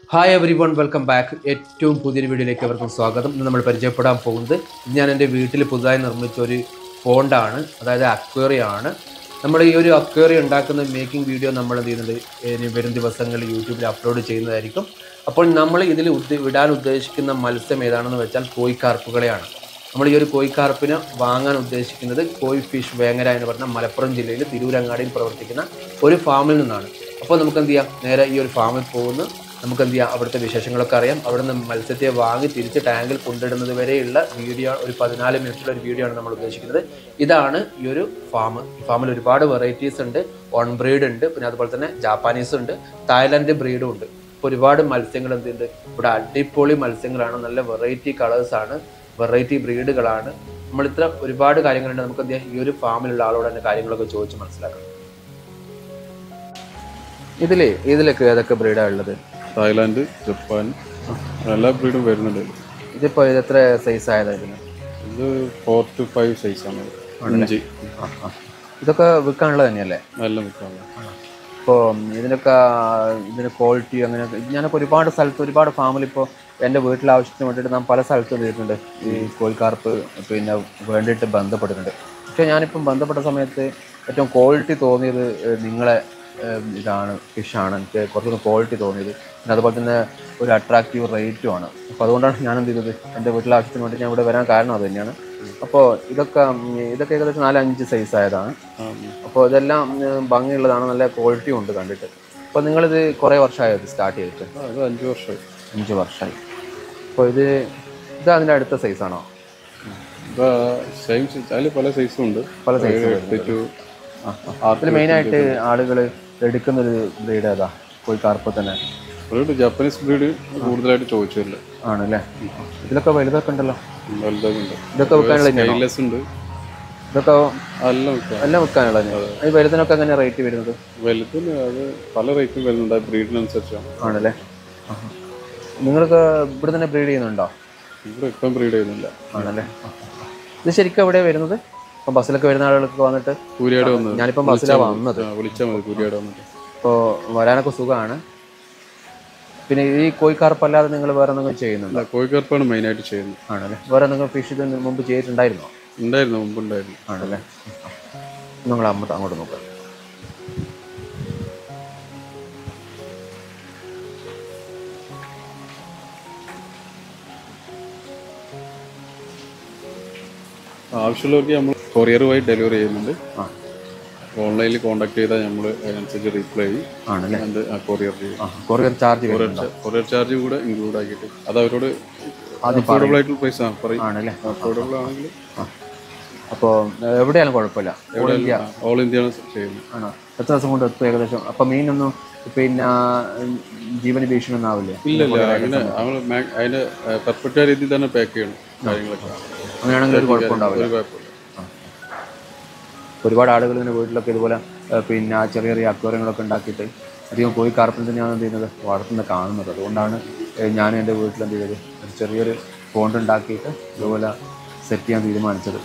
hi everyone welcome back ഏറ്റവും പുതിയൊരു വീഡിയോയിലേക്ക് അവർക്കും സ്വാഗതം ഇന്ന് നമ്മൾ പരിചയപ്പെടാൻ പോകുന്നത് ഇത് ഞാൻ എൻ്റെ വീട്ടിൽ പുതുതായി നിർമ്മിച്ച ഒരു പോണ്ടാണ് അതായത് അക്വേറിയം ആണ് നമ്മൾ ഈ ഒരു അക്വേറിയം ഉണ്ടാക്കുന്ന മേക്കിംഗ് വീഡിയോ നമ്മൾ എന്ത് ചെയ്യുന്നുണ്ട് ഇനി വരും ദിവസങ്ങളിൽ യൂട്യൂബിൽ അപ്ലോഡ് ചെയ്യുന്നതായിരിക്കും അപ്പോൾ നമ്മൾ ഇതിൽ ഉദ്ദ- വിടാൻ ഉദ്ദേശിക്കുന്ന മത്സ്യം ഏതാണെന്ന് വെച്ചാൽ കോഴിക്കാർപ്പുകളെയാണ് നമ്മൾ ഈ ഒരു കോഴിക്കാർപ്പിനെ വാങ്ങാൻ ഉദ്ദേശിക്കുന്നത് കോഴി ഫിഷ് വേങ്ങര എന്ന് പറഞ്ഞ മലപ്പുറം ജില്ലയിൽ തിരൂരങ്ങാടിയിൽ പ്രവർത്തിക്കുന്ന ഒരു ഫാമിൽ നിന്നാണ് അപ്പോൾ നമുക്ക് എന്ത് ചെയ്യാം നേരെ ഈ ഒരു ഫാമിൽ പോകുന്നു നമുക്ക് എന്ത് ചെയ്യാം അവിടുത്തെ വിശേഷങ്ങളൊക്കെ അറിയാം അവിടെ നിന്ന് മത്സ്യത്തെ വാങ്ങി തിരിച്ച് ടാങ്കിൽ കൊണ്ടിടുന്നത് വരെയുള്ള വീഡിയോ ഒരു പതിനാല് മിനിറ്റുള്ള ഒരു വീഡിയോ ആണ് നമ്മൾ ഉദ്ദേശിക്കുന്നത് ഇതാണ് ഈ ഒരു ഫാം ഈ ഫാമിൽ ഒരുപാട് വെറൈറ്റീസ് ഉണ്ട് ഓൺ ബ്രീഡ് ഉണ്ട് പിന്നെ അതുപോലെ തന്നെ ജാപ്പാനീസ് ഉണ്ട് തായ്ലാൻഡ് ബ്രീഡും ഉണ്ട് ഇപ്പോൾ ഒരുപാട് മത്സ്യങ്ങൾ എന്തുണ്ട് ഇവിടെ അടിപൊളി മത്സ്യങ്ങളാണ് നല്ല വെറൈറ്റി കളേഴ്സ് ആണ് വെറൈറ്റി ബ്രീഡുകളാണ് നമ്മൾ ഇത്ര ഒരുപാട് കാര്യങ്ങളുണ്ട് നമുക്ക് എന്ത് ചെയ്യാം ഈ ഒരു ഫാമിലുള്ള ആളോട് തന്നെ കാര്യങ്ങളൊക്കെ ചോദിച്ച് മനസ്സിലാക്കണം ഇതിലേ ഇതിലൊക്കെ ഏതൊക്കെ ബ്രീഡാണ് ഉള്ളത് തായ്ലാൻഡ് ജപ്പാൻ എല്ലാ ബ്രീഡും വരുന്നുണ്ട് ഇതിപ്പോൾ ഇത് എത്ര സൈസ് ആയതാ ഇതിന് ഇത് ഫോർ ടു ഫൈവ് സൈസാണ് ഇഞ്ചി ഇതൊക്കെ വിൽക്കാനുള്ളത് തന്നെയല്ലേ നല്ല മിക്കാണ് ഇപ്പോൾ ഇതിനൊക്കെ ഇതിന് ക്വാളിറ്റി അങ്ങനെ ഞാനൊക്കെ ഒരുപാട് സ്ഥലത്ത് ഒരുപാട് ഫാമിൽ ഇപ്പോൾ എൻ്റെ വീട്ടിലെ ആവശ്യത്തിന് വേണ്ടിയിട്ട് ഞാൻ പല സ്ഥലത്തും ചെയ്തിട്ടുണ്ട് ഈ കോഴിക്കാർപ്പ് പിന്നെ വേണ്ടിയിട്ട് ബന്ധപ്പെട്ടിട്ടുണ്ട് പക്ഷേ ഞാനിപ്പം ബന്ധപ്പെട്ട സമയത്ത് ഏറ്റവും ക്വാളിറ്റി തോന്നിയത് ഏഹ്, നിങ്ങളെ ഏഹ്, ഇതാണ് ഫിഷാണ് എനിക്ക് കുറച്ചുകൂടി ക്വാളിറ്റി തോന്നിയത് പിന്നെ അതുപോലെ തന്നെ ഒരു അട്രാക്റ്റീവ് റേറ്റും ആണ് അപ്പോൾ അതുകൊണ്ടാണ് ഞാൻ എന്ത് ചെയ്തത് എൻ്റെ വീട്ടിലെ ആവശ്യത്തിന് വേണ്ടി ഞാൻ ഇവിടെ വരാൻ കാരണം അത് തന്നെയാണ് അപ്പോൾ ഇതൊക്കെ ഉം, ഇതൊക്കെ ഏകദേശം നാലഞ്ച് സൈസ് ആയതാണ് അപ്പോൾ ഇതെല്ലാം ഉം, ഭംഗിയുള്ളതാണ് നല്ല ക്വാളിറ്റിയും ഉണ്ട് കണ്ടിട്ട് അപ്പോൾ നിങ്ങളിത് കുറേ വർഷമായത് സ്റ്റാർട്ട് ചെയ്തിട്ട് അത് അഞ്ച് വർഷമായി അഞ്ച് വർഷമായി അപ്പോൾ ഇത് ഇത് അതിൻ്റെ അടുത്ത സൈസാണോ ഇതാ സെയിം സൈസ് അതിൽ പല സൈസും ഉണ്ട് പല size ഏഴ്, എട്ട് ടു അതിൽ മെയിനായിട്ട് ആളുകൾ എടുക്കുന്നൊരു ബ്രീഡ് ഏതാ പോയി കാർപ്പ് തന്നെ ഒരു ജാപ്പനീസ് ബ്രീഡ് കൂടുതലായിട്ട് ചോദിച്ചില്ല ആണല്ലേ ഇതിലൊക്കെ വലുതൊക്കെ ഉണ്ടല്ലോ വലുതൊക്കെ ഉണ്ട് ഇതൊക്കെ വെക്കാനുള്ള തന്നെയാണോ സ്കൈലെസ് ഉണ്ട് ഇതൊക്കെ എല്ലാം വിൽക്കാം എല്ലാം വെക്കാനുള്ള ഈ വലുതിനൊക്കെ എങ്ങനെ റേറ്റ് വരുന്നത് വലുതിന് അത് പല റേറ്റും വരുന്നുണ്ട് ആ ബ്രീഡിനനുസരിച്ചാണ് ആണല്ലേ നിങ്ങൾക്ക് ഇവിടെ തന്നെ ബ്രീഡ് ചെയ്യുന്നുണ്ടോ ഇവിടെ ഇപ്പം ബ്രീഡ് ചെയ്യുന്നില്ല ആണല്ലേ ഇത് ശരിക്കും എവിടെയാണ് വരുന്നത് ഇപ്പം ബസ്സിലൊക്കെ വരുന്ന ആളുകൾക്ക് വന്നിട്ട് കൂരിയാട് വന്നത് ഞാനിപ്പം ബസ്സിലാണ് വന്നത് ആ, വിളിച്ചാൽ മതി കൂരിയാട് വന്നിട്ട് ഇപ്പോൾ വരാനൊക്കെ സുഖമാണ് പിന്നെ ഈ കോഴിക്കാർപ്പ് അല്ലാതെ നിങ്ങൾ വേറെ എന്തെങ്കിലും ചെയ്യുന്നുണ്ടോ അല്ല കോഴിക്കറുപ്പാണ് മെയിനായിട്ട് ചെയ്യുന്നത് ആണല്ലേ വേറെ എന്തെങ്കിലും ഫിഷ് ഇതിന് മുമ്പ് ചെയ്തിട്ടുണ്ടായിരുന്നോ ഉണ്ടായിരുന്നു മുമ്പുണ്ടായിരുന്നു ആണല്ലേ നിങ്ങൾ അങ്ങോട്ട് അങ്ങോട്ട് നോക്കാം ആവശ്യമുള്ളവർക്ക് നമ്മൾ കൊറിയർ വഴി ഡെലിവറി ചെയ്യുന്നുണ്ട് ആ ഓൺലൈനിൽ കോൺടാക്ട് ചെയ്താൽ നമ്മൾ അതിനനുസരിച്ച് റീപ്ലൈ ചെയ്യും ആണല്ലേ and ആ കൊറിയർ ചെയ്യും ആ കൊറിയർ ചാർജ് വരുന്നുണ്ടോ കൊറിയർ ചാർജ് കൂടെ ഇൻക്ലൂഡ് ആക്കിയിട്ട് അത് അവരോട് ആദ്യം അഫോർഡബിൾ ആയിട്ടുള്ള പ്രൈസ് ആ പറയും ആണല്ലേ അഫോർഡബിൾ ആണെങ്കിൽ അപ്പോൾ എവിടെയാലും കുഴപ്പമില്ല ഓൾ ഇന്ത്യ ഓൾ ഇന്ത്യ ആണ് ചെയ്യുന്നത് ആണോ എത്ര ദിവസം കൊണ്ട് എത്തും ഏകദേശം അപ്പം മീനൊന്നും പിന്നെ ആ, ജീവന് ഭീഷണി ഒന്നും ആവില്ലേ ഇല്ല ഇല്ല അങ്ങനെ നമ്മൾ അതിന് പെർഫെക്റ്റ് രീതിയിൽ തന്നെ പാക്ക് ചെയ്യണം കാര്യങ്ങളൊക്കെ അങ്ങനെയാണെങ്കിൽ ഒരു കുഴപ്പമുണ്ടാവില്ല ഒരു കുഴപ്പമില്ല ഒരുപാട് ആളുകൾ ഇങ്ങനെ വീട്ടിലൊക്കെ ഇതുപോലെ ഏഹ്, പിന്നെ ചെറിയ ചെറിയ അക്വേറിയങ്ങളൊക്കെ ഉണ്ടാക്കിയിട്ട് അധികം കോഴി കാർപ്പിൽ തന്നെയാണ് എന്ത് ചെയ്യുന്നത് വളർത്തുന്നത് കാണുന്നത് അതുകൊണ്ടാണ് ഏഹ്, ഞാൻ എൻ്റെ വീട്ടിൽ എന്ത് ചെയ്തത് ഒരു ചെറിയൊരു ഫോണ്ട് ഉണ്ടാക്കിയിട്ട് ഇതുപോലെ സെറ്റ് ചെയ്യാൻ തീരുമാനിച്ചത്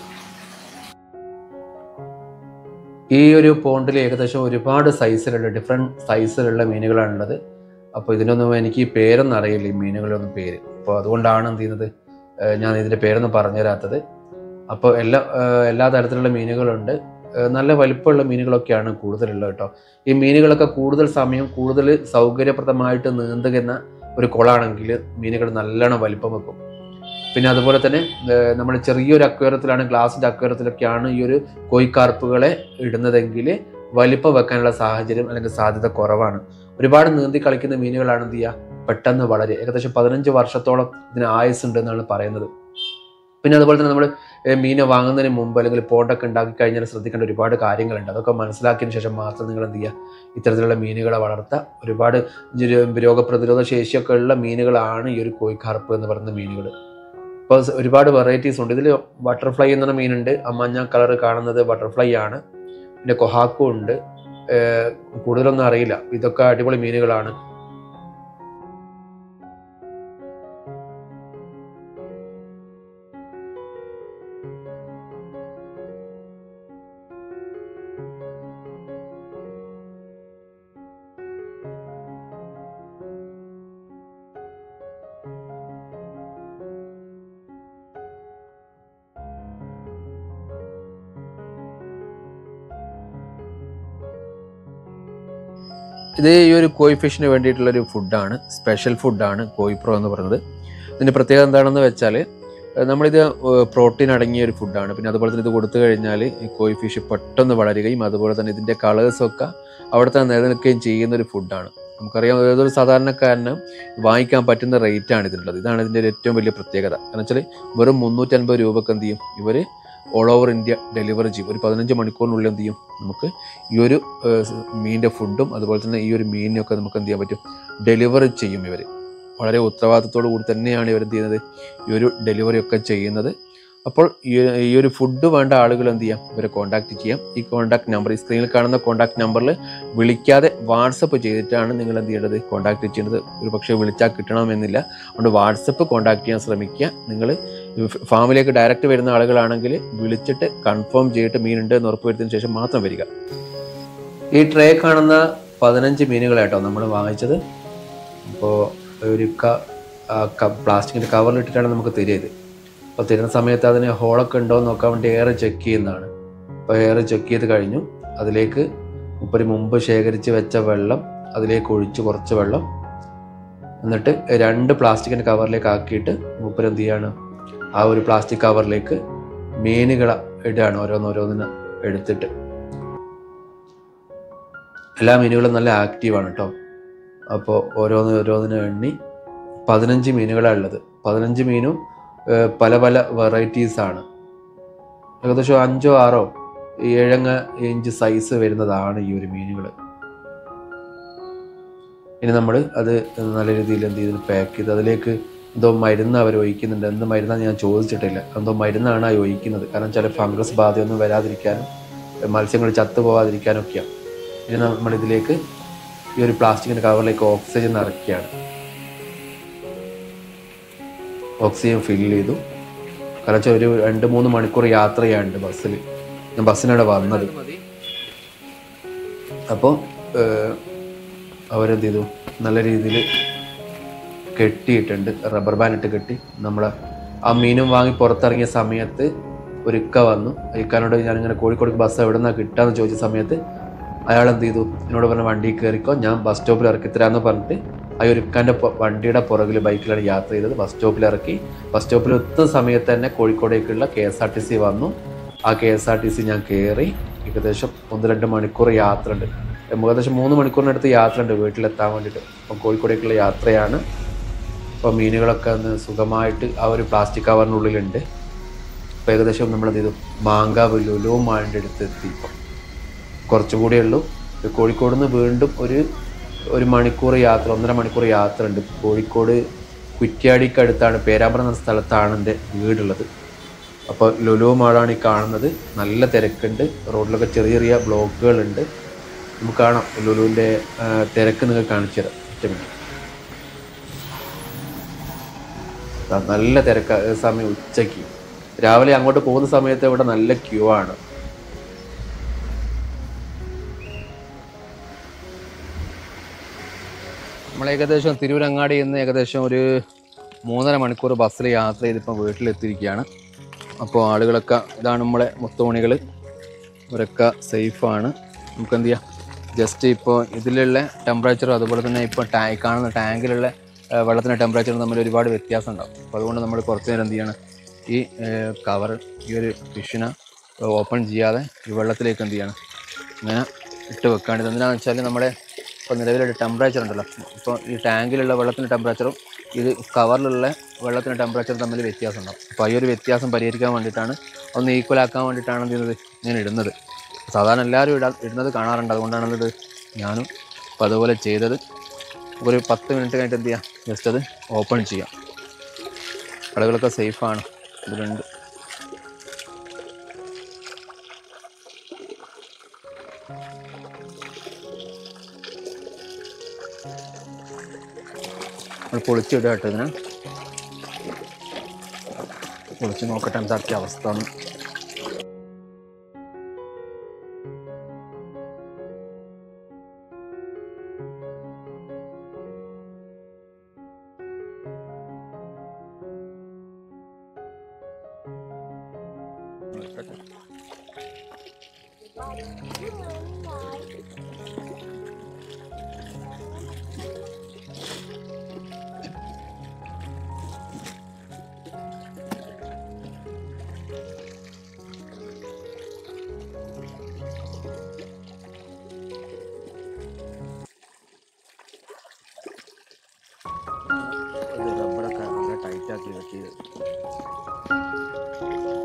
ഈ ഒരു പോണ്ടിൽ ഏകദേശം ഒരുപാട് സൈസിലുള്ള ഡിഫറെൻറ്റ് സൈസിലുള്ള മീനുകളാണുള്ളത് അപ്പോൾ ഇതിനൊന്നും എനിക്ക് ഈ പേരൊന്നും അറിയില്ല ഈ മീനുകളൊന്നും പേര് അപ്പോൾ അതുകൊണ്ടാണ് എന്ത് ചെയ്യുന്നത് ഏഹ്, ഞാൻ ഇതിൻ്റെ പേരൊന്നും പറഞ്ഞു തരാത്തത് അപ്പോൾ എല്ലാ ഏഹ്, എല്ലാ തരത്തിലുള്ള മീനുകളുണ്ട് ഏഹ് നല്ല വലിപ്പമുള്ള മീനുകളൊക്കെയാണ് കൂടുതലുള്ളത് കേട്ടോ ഈ മീനുകളൊക്കെ കൂടുതൽ സമയം കൂടുതൽ സൗകര്യപ്രദമായിട്ട് നീന്തുന്ന ഒരു കുളമാണെങ്കിൽ മീനുകൾ നല്ലോണം വലിപ്പം വെക്കും പിന്നെ അതുപോലെ തന്നെ നമ്മൾ ചെറിയൊരു അക്വേറത്തിലാണ് ഗ്ലാസിൻ്റെ അക്വേറത്തിലൊക്കെയാണ് ഈ ഒരു കോഴിക്കാർപ്പുകളെ ഇടുന്നതെങ്കിൽ വലിപ്പം വെക്കാനുള്ള സാഹചര്യം അല്ലെങ്കിൽ സാധ്യത കുറവാണ് ഒരുപാട് നീന്തി കളിക്കുന്ന മീനുകളാണ് എന്ത് ചെയ്യുക പെട്ടെന്ന് വളരെ ഏകദേശം പതിനഞ്ച് വർഷത്തോളം ഇതിന് ആയുസ് ഉണ്ട് എന്നാണ് പറയുന്നത് പിന്നെ അതുപോലെ തന്നെ നമ്മൾ മീനെ വാങ്ങുന്നതിന് മുമ്പ് അല്ലെങ്കിൽ പോണ്ടൊക്കെ ഉണ്ടാക്കി കഴിഞ്ഞാൽ ശ്രദ്ധിക്കേണ്ട ഒരുപാട് കാര്യങ്ങളുണ്ട് അതൊക്കെ മനസ്സിലാക്കിയതിന് ശേഷം മാത്രം നിങ്ങൾ എന്ത് ചെയ്യുക ഇത്തരത്തിലുള്ള മീനുകളെ വളർത്തുക ഒരുപാട് ജ- രോഗപ്രതിരോധ ശേഷിയൊക്കെ ഉള്ള മീനുകളാണ് ഈ ഒരു കോഴിക്കാർപ്പ് എന്ന് പറയുന്ന മീനുകൾ ഇപ്പോൾ സ് ഒരുപാട് വെറൈറ്റീസ് ഉണ്ട് ഇതിൽ ബട്ടർഫ്ലൈ എന്ന മീനുണ്ട് ആ മഞ്ഞ കളർ കാണുന്നത് ബട്ടർഫ്ലൈ ആണ് പിന്നെ കൊഹാക്കു ഉണ്ട് ഏർ കൂടുതലൊന്നും അറിയില്ല ഇതൊക്കെ അടിപൊളി മീനുകളാണ് ഇത് ഈ ഒരു കോയി ഫിഷിന് വേണ്ടിയിട്ടുള്ളൊരു ഫുഡാണ് സ്പെഷ്യൽ ഫുഡാണ് കോയി പ്രോ എന്ന് പറയുന്നത് ഇതിൻ്റെ പ്രത്യേകത എന്താണെന്ന് വെച്ചാൽ ഏഹ് നമ്മളിത് പ്രോട്ടീൻ അടങ്ങിയ ഒരു ഫുഡാണ് പിന്നെ അതുപോലെ തന്നെ ഇത് കൊടുത്തു കഴിഞ്ഞാൽ ഈ കോയി ഫിഷ് പെട്ടെന്ന് വളരുകയും അതുപോലെ തന്നെ ഇതിൻ്റെ കളേഴ്സൊക്കെ അവിടെ തന്നെ നിലനിൽക്കുകയും ചെയ്യുന്ന ഒരു ഫുഡാണ് നമുക്കറിയാം ഏതൊരു സാധാരണക്കാരന് വാങ്ങിക്കാൻ പറ്റുന്ന റേറ്റാണ് ഇതിനുള്ളത് ഇതാണ് ഇതിൻ്റെ ഒരു ഏറ്റവും വലിയ പ്രത്യേകത കാരണം വെച്ചാൽ വെറും മുന്നൂറ്റൻപത് രൂപക്ക് എന്ത് ചെയ്യും ഇവർ ഓൾ ഓവർ ഇന്ത്യ ഡെലിവറി ചെയ്യും ഒരു പതിനഞ്ച് മണിക്കൂറിനുള്ളിൽ എന്ത് ചെയ്യും നമുക്ക് ഈ ഒരു ഏഹ്, മീനിൻ്റെ ഫുഡും അതുപോലെ തന്നെ ഈ ഒരു മീനിനൊക്കെ നമുക്ക് എന്ത് ചെയ്യാൻ പറ്റും ഡെലിവറി ചെയ്യും ഇവർ വളരെ ഉത്തരവാദിത്തത്തോടു കൂടി തന്നെയാണ് ഇവർ എന്ത് ചെയ്യുന്നത് ഈ ഒരു ഡെലിവറി ഒക്കെ ചെയ്യുന്നത് അപ്പോൾ ഈ ഒരു- ഈ ഒരു ഫുഡ് വേണ്ട ആളുകൾ എന്ത് ചെയ്യാം ഇവരെ കോൺടാക്ട് ചെയ്യാം ഈ കോൺടാക്ട് നമ്പർ ഈ സ്ക്രീനിൽ കാണുന്ന കോൺടാക്ട് നമ്പറിൽ വിളിക്കാതെ വാട്സപ്പ് ചെയ്തിട്ടാണ് നിങ്ങൾ എന്ത് ചെയ്യേണ്ടത് കോൺടാക്ട് ചെയ്യേണ്ടത് ഒരു പക്ഷേ വിളിച്ചാൽ കിട്ടണമെന്നില്ല അതുകൊണ്ട് വാട്സപ്പ് കോൺടാക്ട് ചെയ്യാൻ ശ്രമിക്കുക നിങ്ങൾ ഫാമിലേക്ക് ഡയറക്റ്റ് വരുന്ന ആളുകളാണെങ്കിൽ വിളിച്ചിട്ട് കൺഫേം ചെയ്തിട്ട് മീനുണ്ട് എന്ന് ഉറപ്പുവരുത്തിയതിനു ശേഷം മാത്രം വരിക ഈ ട്രേ കാണുന്ന പതിനഞ്ച് മീനുകളായിട്ടോ നമ്മൾ വാങ്ങിച്ചത് അപ്പോൾ ഒരു ക പ്ലാസ്റ്റിക്കിൻ്റെ കവറിലിട്ടിട്ടാണ് നമുക്ക് തരിയത് അപ്പോൾ തരുന്ന സമയത്ത് അതിന് ഹോളൊക്കെ ഉണ്ടോ എന്ന് നോക്കാൻ വേണ്ടി എയർ ചെക്ക് ചെയ്യുന്നതാണ് അപ്പോൾ എയർ ചെക്ക് ചെയ്ത് കഴിഞ്ഞു അതിലേക്ക് മുപ്പര് മുമ്പ് ശേഖരിച്ച് വെച്ച വെള്ളം അതിലേക്ക് ഒഴിച്ച് കുറച്ച് വെള്ളം എന്നിട്ട് രണ്ട് പ്ലാസ്റ്റിക്കിൻ്റെ കവറിലേക്ക് ആക്കിയിട്ട് മൂപ്പര് എന്ത് ചെയ്യാണ് ആ ഒരു പ്ലാസ്റ്റിക് കവറിലേക്ക് മീനുകളെ ഇടുകയാണ് ഓരോന്നോരോന്നിന് എടുത്തിട്ട് എല്ലാ മീനുകളും നല്ല ആക്റ്റീവാണ് കേട്ടോ അപ്പോൾ ഓരോന്ന് ഓരോന്നിന് എണ്ണി പതിനഞ്ച് മീനുകളാണ് ഉള്ളത് പതിനഞ്ച് മീനും ഏഹ്, പല പല വെറൈറ്റീസ് ആണ് ഏകദേശം അഞ്ചോ ആറോ ഏഴങ്ങ ഇഞ്ച് സൈസ് വരുന്നതാണ് ഈ ഒരു മീനുകൾ ഇനി നമ്മൾ അത് നല്ല രീതിയിൽ എന്ത് ചെയ്ത് പാക്ക് ചെയ്ത് അതിലേക്ക് എന്തോ മരുന്ന് അവർ ഒഴിക്കുന്നുണ്ട് എന്ത് മരുന്നാന്ന് ഞാൻ ചോദിച്ചിട്ടില്ല എന്തോ മരുന്നാണ് ആ ഒഴിക്കുന്നത് കാരണം ചില ഫംഗസ് ബാധയൊന്നും വരാതിരിക്കാനും മത്സ്യങ്ങൾ ചത്തു പോകാതിരിക്കാനും ഒക്കെയാണ് ഇനി നമ്മൾ ഇതിലേക്ക് ഈ ഒരു പ്ലാസ്റ്റിക്കിൻ്റെ കവറിലേക്ക് ഓക്സിജൻ നിറയ്ക്കുകയാണ് ഓക്സിജൻ ഫില്ല് ചെയ്തു കാരണം വെച്ചാൽ ഒരു രണ്ട് മൂന്ന് മണിക്കൂർ യാത്ര ചെയ്യാനുണ്ട് ബസ്സിൽ ഞാൻ ബസ്സിനാണ് വന്നത് അപ്പോൾ അവരെന്ത് ചെയ്തു നല്ല രീതിയിൽ കെട്ടിയിട്ടുണ്ട് റബ്ബർ ബാൻഡ് ഇട്ട് കെട്ടി നമ്മൾ ആ മീനും വാങ്ങി പുറത്തിറങ്ങിയ സമയത്ത് ഒരു ഇക്ക വന്നു ഇക്കാനോട് ഞാനിങ്ങനെ കോഴിക്കോട് ബസ് എവിടെ നിന്നാണ് കിട്ടാന്ന് ചോദിച്ച സമയത്ത് അയാൾ എന്ത് ചെയ്തു എന്നോട് പറഞ്ഞ വണ്ടിയിൽ കയറിക്കോ ഞാൻ ബസ് സ്റ്റോപ്പിൽ ഇറക്കി തരാമെന്ന് പറഞ്ഞിട്ട് ആ ഒരു ഇക്കാൻ്റെ പൊ- വണ്ടിയുടെ പുറകിൽ ബൈക്കിലാണ് യാത്ര ചെയ്തത് ബസ് സ്റ്റോപ്പിൽ ഇറക്കി ബസ് സ്റ്റോപ്പിൽ എത്തുന്ന സമയത്ത് തന്നെ കോഴിക്കോടേക്കുള്ള K S R T C വന്നു ആ K S R T C ഞാൻ കയറി ഏകദേശം ഒന്ന് രണ്ട് മണിക്കൂർ യാത്ര ഉണ്ട് ഏകദേശം മൂന്ന് മണിക്കൂറിനടുത്ത് യാത്ര ഉണ്ട് വീട്ടിലെത്താൻ വേണ്ടിയിട്ട് അപ്പം കോഴിക്കോടേക്കുള്ള യാത്രയാണ് അപ്പോൾ മീനുകളൊക്കെ ഒന്ന് സുഖമായിട്ട് ആ ഒരു പ്ലാസ്റ്റിക് കവറിനുള്ളിലുണ്ട് അപ്പോൾ ഏകദേശം നമ്മൾ എന്ത് ചെയ്തു മാങ്കാവ് ലുലു മാളിൻ്റെ അടുത്ത് എത്തി ഇപ്പം കുറച്ചുകൂടിയേ ഉള്ളൂ ഇത് കോഴിക്കോട് നിന്ന് വീണ്ടും ഒരു ഒരു മണിക്കൂർ യാത്ര ഒന്നര മണിക്കൂർ യാത്ര ഉണ്ട് കോഴിക്കോട് കുറ്റ്യാടിക്ക് അടുത്താണ് പേരാമ്പ്ര എന്ന സ്ഥലത്താണ് എൻ്റെ വീടുള്ളത് അപ്പോൾ ലുലു മാളാണ് ഈ കാണുന്നത് നല്ല തിരക്കുണ്ട് റോഡിലൊക്കെ ചെറിയ ചെറിയ ബ്ലോക്കുകളുണ്ട് നമുക്ക് കാണാം ലുലുവിൻ്റെ ആ, തിരക്ക് നിങ്ങൾക്ക് കാണിച്ചു തരാം ഒറ്റ മിനിറ്റ് ദാ നല്ല തിരക്ക് സമയം ഉച്ചയ്ക്ക് രാവിലെ അങ്ങോട്ട് പോകുന്ന സമയത്ത് ഇവിടെ നല്ല ക്യൂ ആണ് നമ്മൾ ഏകദേശം തിരൂരങ്ങാടി നിന്ന് ഏകദേശം ഒരു മൂന്നര മണിക്കൂർ ബസ്സിൽ യാത്ര ചെയ്തിപ്പോൾ വീട്ടിലെത്തിയിരിക്കുകയാണ് അപ്പോൾ ആളുകളൊക്കെ ഇതാണ് നമ്മളെ മുത്തുമണികൾ ഇവരൊക്കെ സേഫാണ് നമുക്ക് എന്ത് ചെയ്യാം ജസ്റ്റ് ഇപ്പോൾ ഇതിലുള്ള ടെമ്പറേച്ചറും അതുപോലെ തന്നെ ഇപ്പോൾ ടാ ഈ കാണുന്ന ടാങ്കിലുള്ള ആ, വെള്ളത്തിൻ്റെ ടെമ്പറേച്ചറും തമ്മിൽ ഒരുപാട് വ്യത്യാസം ഉണ്ടാവും അപ്പോൾ അതുകൊണ്ട് നമ്മൾ കുറച്ച് നേരം എന്ത് ചെയ്യണം ഈ കവർ ഈ ഒരു ഫിഷിനെ ഓപ്പൺ ചെയ്യാതെ ഈ വെള്ളത്തിലേക്ക് എന്ത് ചെയ്യണം ഇങ്ങനെ ഇട്ട് വെക്കാണ്ട് എന്തിനാണെന്ന് വെച്ചാൽ നമ്മുടെ ഇപ്പോൾ നിലവിലുള്ള ടെമ്പറേച്ചർ ഉണ്ടല്ലോ ഇപ്പോൾ ഈ ടാങ്കിലുള്ള വെള്ളത്തിൻ്റെ ടെമ്പറേച്ചറും ഇത് കവറിലുള്ള വെള്ളത്തിൻ്റെ ടെമ്പറേച്ചറും തമ്മിൽ വ്യത്യാസം ഉണ്ടാവും അപ്പോൾ ഈ ഒരു വ്യത്യാസം പരിഹരിക്കാൻ വേണ്ടിയിട്ടാണ് ഒന്ന് ഈക്വൽ ആക്കാൻ വേണ്ടിയിട്ടാണ് എന്ത് ചെയ്യുന്നത് ഇങ്ങനെ ഇടുന്നത് സാധാരണ എല്ലാവരും ഇടാ ഇടുന്നത് കാണാറുണ്ട് അതുകൊണ്ടാണ് ഇത് ഞാനും അപ്പോൾ അതുപോലെ ചെയ്തത് ഒരു പത്ത് മിനിറ്റ് കഴിഞ്ഞിട്ട് എന്ത് ചെയ്യാം ജസ്റ്റ് അത് ഓപ്പൺ ചെയ്യാം ആളുകളൊക്കെ സേഫാണ് ഇതിലുണ്ട് നമ്മൾ പൊളിച്ചിടുക കേട്ടോ ഇതിനെ പൊളിച്ച് നോക്കട്ടെ എന്താക്കിയ അവസ്ഥ എന്ന് റബ്ബറൊക്കെ നല്ല ടൈറ്റാക്കി വെച്ച്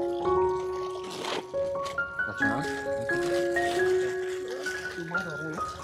ഭക്ഷണം